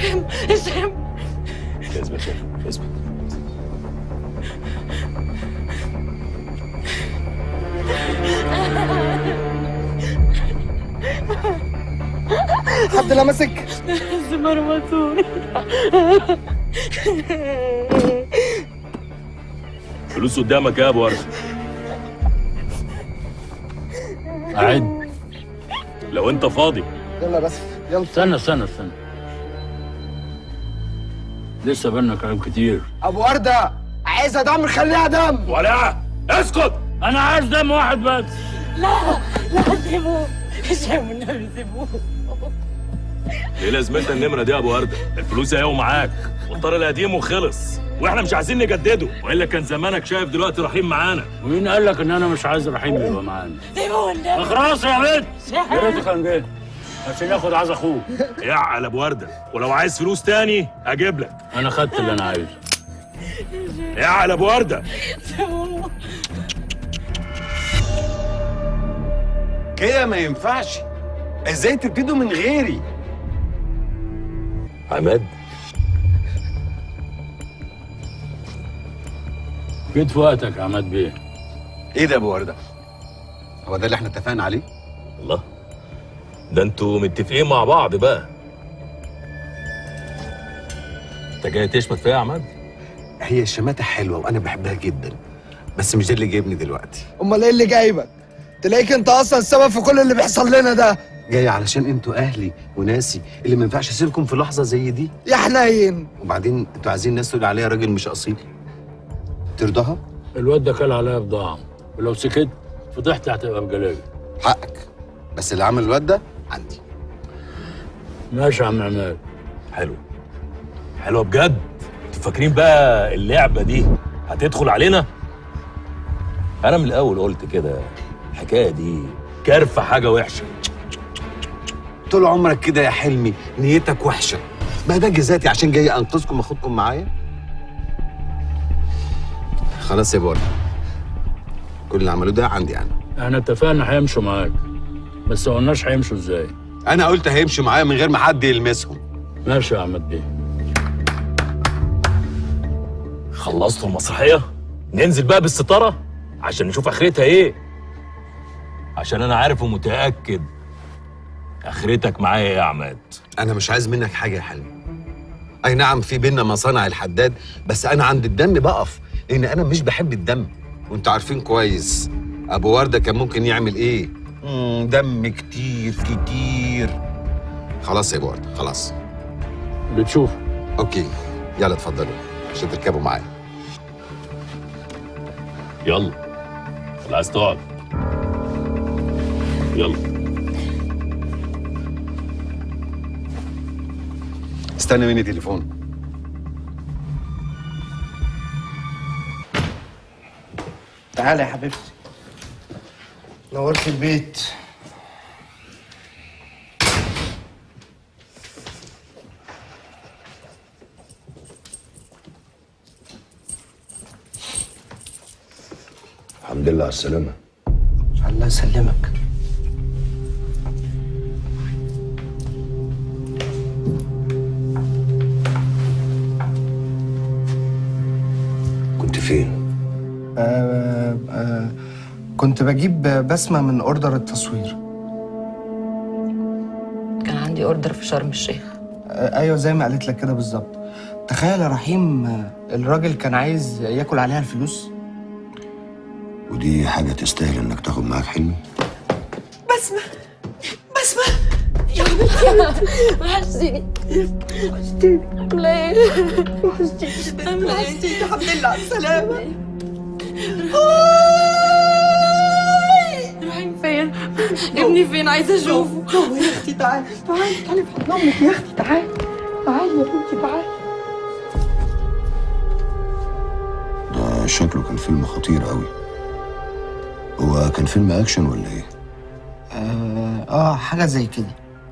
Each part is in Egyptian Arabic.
هشام هشام اثبت يا اثبت حد لمسك مرمطوني فلوس قدامك يا ابو ورده أعد لو انت فاضي يلا بس يلا استنى استنى استنى لسه بينا كلام كتير ابو ورده عايزها دم خليها دم ولا اسكت أنا عايز دم واحد بس لا لا سيبوه هشام والنبي سيبوه ايه لازمتها النمره دي يا ابو ورده الفلوس اهي ومعاك والطار القديم وخلص واحنا مش عايزين نجدده والا كان زمانك شايف دلوقتي رحيم معانا ومين قال لك إن أنا مش عايز رحيم يبقى معانا سيبوه والنبي خلاص يا بنت يا ريته كان جه عشان ياخد عايز أخوه يعقل ابو ورده ولو عايز فلوس تاني اجيب لك أنا خدت اللي أنا عايزه يعقل ابو ورده سيبوه كده ما ينفعش ازاي تبتدوا من غيري عماد جيت في وقتك يا عماد بيه ايه ده يا ابو ورده هو ده اللي احنا اتفقنا عليه الله ده انتوا متفقين مع بعض بقى انت جاي تشمت فيا يا عماد هي الشماتة حلوة وأنا بحبها جدا بس مش ده اللي جايبني دلوقتي امال ايه اللي جايبك تلاقيك انت اصلا السبب في كل اللي بيحصل لنا ده جاي علشان انتوا أهلي وناسي اللي ما ينفعش أسيبكم في لحظة زي دي يا حنين وبعدين انتوا عايزين الناس تقول عليا راجل مش أصيل ترضاها؟ الواد ده كل عليا بضاعة ولو سكت فضحت هتبقى بجلاجة حقك بس اللي عمل الواد ده عندي ماشي يا عم عماد حلو حلوه بجد انتوا فاكرين بقى اللعبه دي هتدخل علينا انا من الاول قلت كده الحكايه دي كارفه حاجه وحشه طول عمرك كده يا حلمي نيتك وحشة ما ده جزاتي عشان جاي أنقذكم وأخدكم معايا خلاص يا بورا كل اللي عملوه ده عندي أنا احنا اتفقنا هيمشوا معاك بس ما قلناش هيمشوا ازاي أنا قلت هيمشوا معايا من غير ما حد يلمسهم ماشي يا عماد بيه خلصتوا المسرحيه ننزل بقى بالستاره عشان نشوف اخرتها ايه عشان انا عارف ومتاكد اخرتك معايا إيه يا عماد انا مش عايز منك حاجه يا حلمي اي نعم في بينا مصانع الحداد بس انا عند الدم بقف لان انا مش بحب الدم وانتوا عارفين كويس ابو ورده كان ممكن يعمل ايه مم، دم كتير كتير خلاص يا ابو ورده خلاص بتشوف اوكي يلا اتفضلوا عشان تركبوا معايا يلا اللي عايز تقعد يلا استنى مني تليفون تعالى يا حبيبتي نورت البيت الحمد لله على السلامة الله يسلمك كنت فين؟ آه آه كنت بجيب بسمة من اوردر التصوير كان عندي اوردر في شرم الشيخ آه ايوه زي ما قالت لك كده بالظبط تخيل يا رحيم آه، الراجل كان عايز ياكل عليها الفلوس ودي حاجة تستاهل انك تاخد معاك حلمي؟ بسمة بسمة يا حبيبتي وحشتيني وحشتيني عاملة ايه؟ وحشتيني عاملة ايه؟ الحمد لله على السلامة رايحين فين؟ ابني فين؟ عايزة اشوفه جوه يا اختي تعالي تعالي تعالي في حضن امك يا اختي تعالي تعالي يا بنتي تعالي ده شكله كان فيلم خطير قوي هو كان فيلم اكشن ولا ايه؟ آه, اه حاجة زي كده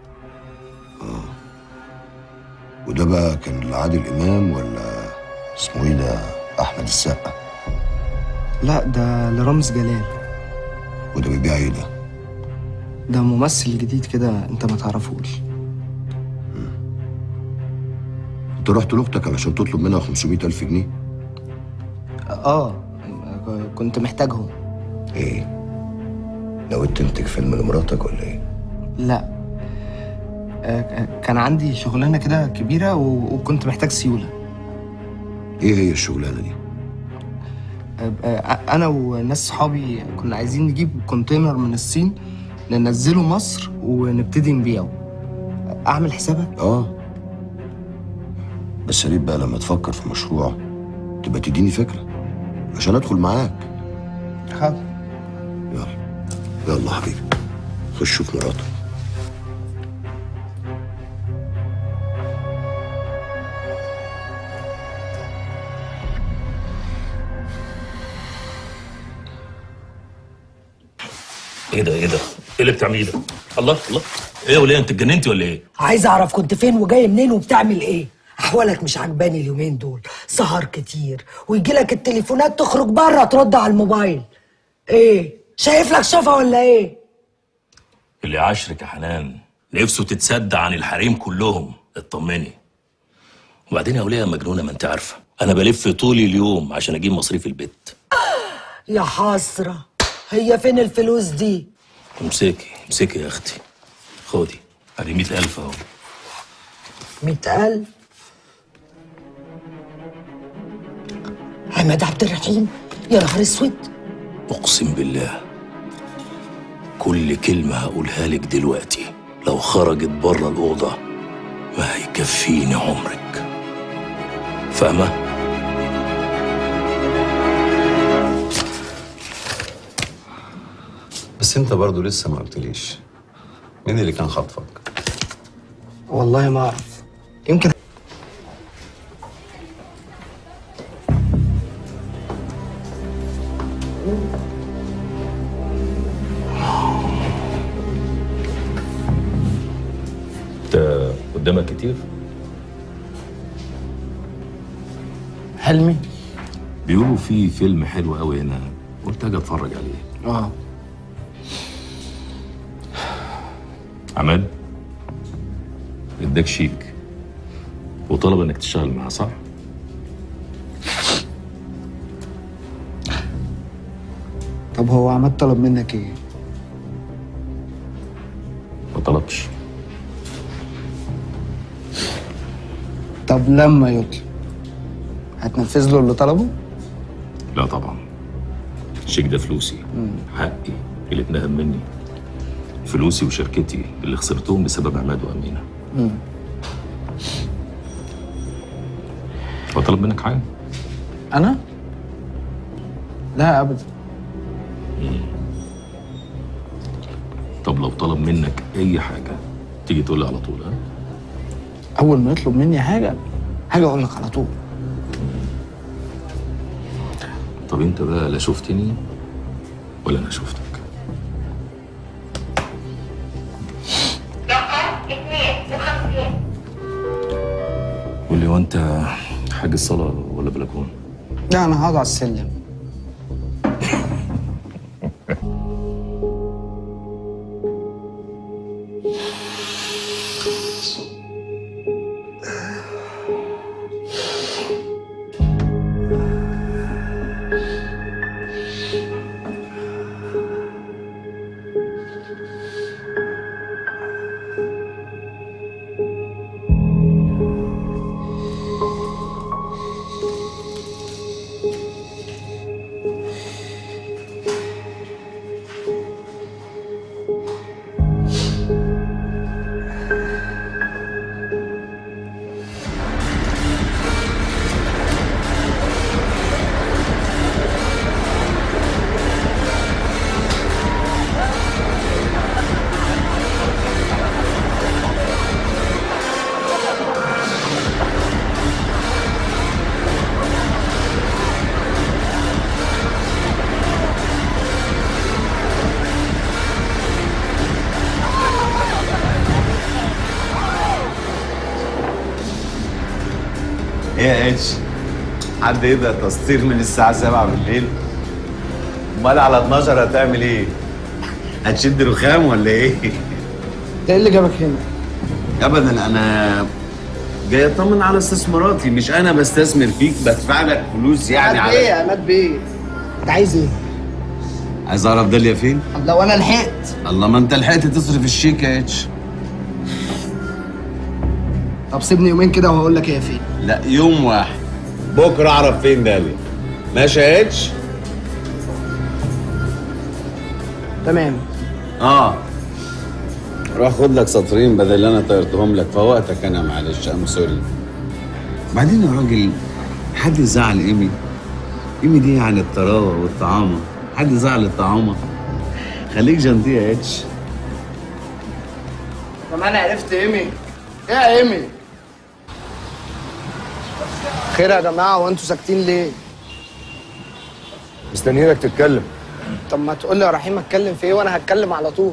وده بقى كان لعادل امام ولا اسمه ايه ده؟ احمد السقا لا ده لرامز جلال وده بيبيع ايه ده؟ ده ممثل جديد كده انت ما تعرفوش انت رحت لاختك علشان تطلب منها 500 الف جنيه اه كنت محتاجهم ايه ناوي تنتج فيلم لمراتك ولا ايه لا آه، كان عندي شغلانه كده كبيره و- وكنت محتاج سيوله ايه هي الشغلانه دي آه، آه، انا وناس صحابي كنا عايزين نجيب كونتينر من الصين ننزله مصر ونبتدي نبيعه اعمل حسابك اه بس يا ريت بقى لما تفكر في مشروع تبقى تديني فكره عشان ادخل معاك حاضر يلا يلا حبيبي خش شوف مراتك ايه ده ايه ده؟ ايه اللي بتعمليه ده؟ الله الله ايه يا وليه انت اتجننتي ولا ايه؟ عايز اعرف كنت فين وجاي منين وبتعمل ايه احوالك مش عجباني اليومين دول سهر كتير ويجي لك التليفونات تخرج بره ترد على الموبايل ايه شايف لك شوفه ولا ايه اللي عاشرك يا حنان نفسه تتصدى عن الحريم كلهم اطمني وبعدين يا وليه يا مجنونه ما انت عارفه انا بلف طول اليوم عشان اجيب مصاريف البيت يا حسره هي فين الفلوس دي امسكي امسكي يا اختي خدي ادي 100000 اهو مئة ألف عماد عبد الرحيم يا نهار اسود اقسم بالله كل كلمه هقولها لك دلوقتي لو خرجت بره الاوضه ما هيكفيني عمرك فاهمه بس انت برضو لسه ما قلتليش مين اللي كان خاطفك والله ما اعرف يمكن انت قدامك كتير حلمي بيقولوا في فيلم حلو قوي هنا قلت اجي اتفرج عليه اه عماد اداك شيك وطلب انك تشتغل معاه صح؟ طب هو عماد طلب منك ايه ما طلبش طب لما يطلب هتنفذ له اللي طلبه لا طبعا الشيك ده فلوسي حقي اللي اتنقم مني فلوسي وشركتي اللي خسرتهم بسبب عماد وامينه هو طلب منك حاجه؟ انا لا ابدا طب لو طلب منك اي حاجه تيجي تقول لي على طول ها؟ اول ما يطلب مني حاجه حاجه اقول لك على طول طب انت بقى لا شفتني ولا انا شفتك قول لي هو انت حاج الصلاه ولا بلكونه؟ لا انا هقعد على السلم ايه يا اتش حد يبدا تسطير من الساعه 7 بالليل امال على 12 هتعمل ايه هتشد رخام ولا ايه ده ايه اللي جابك هنا ابدا انا جاي اطمن على استثماراتي مش انا بستثمر فيك بدفع لك فلوس يعني عماد بيه على يا عماد بيه انت عايز ايه؟ عايز اعرف داليا فين طب لو انا لحقت الله ما انت لحقت تصرف الشيك يا اتش طب سيبني يومين كده وهقول لك هي فين لا يوم واحد بكره اعرف فين داليا ماشي يا اتش تمام اه روح خد لك سطرين بدل اللي انا طيرتهم لك فوقتك انا معلش ام سوري بعدين يا راجل حد زعل ايمي ايمي دي عن الطراوه والطعامه حد زعل الطعامه خليك جنطيه يا اتش طب انا عرفت ايمي ايه يا ايمي خير يا جماعه هو انتوا ساكتين ليه؟ مستنيينك تتكلم طب ما تقول لي يا رحيم اتكلم في ايه وانا هتكلم على طول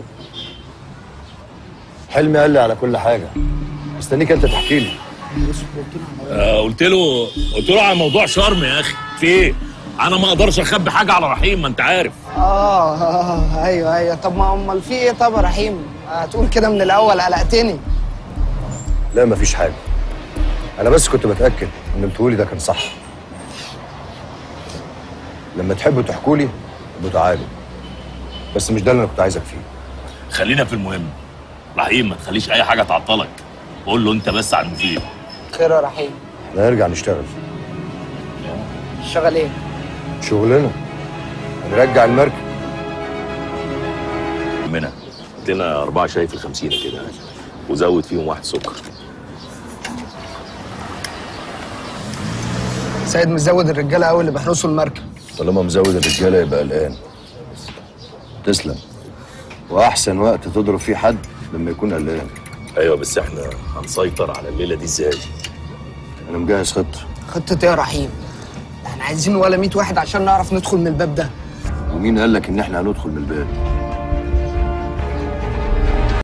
حلمي قال لي على كل حاجه مستنيك انت تحكي لي آه قلت له قلت له على موضوع شرم يا اخي في ايه انا ما اقدرش اخبي حاجه على رحيم ما انت عارف اه اه ايوه ايوه طب ما امال في ايه طب يا رحيم؟ هتقول كده من الاول قلقتني لا مفيش حاجه انا بس كنت بتاكد ان اللي بتقولي ده كان صح لما تحبوا تحكوا لي ابقوا تعالوا بس مش ده اللي انا كنت عايزك فيه خلينا في المهم رحيم ما تخليش اي حاجه تعطلك قول له انت بس على المفيد خير يا رحيم احنا هنرجع نشتغل شغال ايه؟ شغلنا هنرجع المركب منها هات لنا اربعه شاي في الخمسينه كده وزود فيهم واحد سكر سيد مزود الرجاله قوي اللي بيحرسوا المركب طالما مزود الرجاله يبقى قلقان تسلم واحسن وقت تضرب فيه حد لما يكون قلقان ايوه بس احنا هنسيطر على الليله دي ازاي انا مجهز خطه خطه ايه يا رحيم؟ احنا عايزين ولا 100 واحد عشان نعرف ندخل من الباب ده ومين قال لك ان احنا هندخل من الباب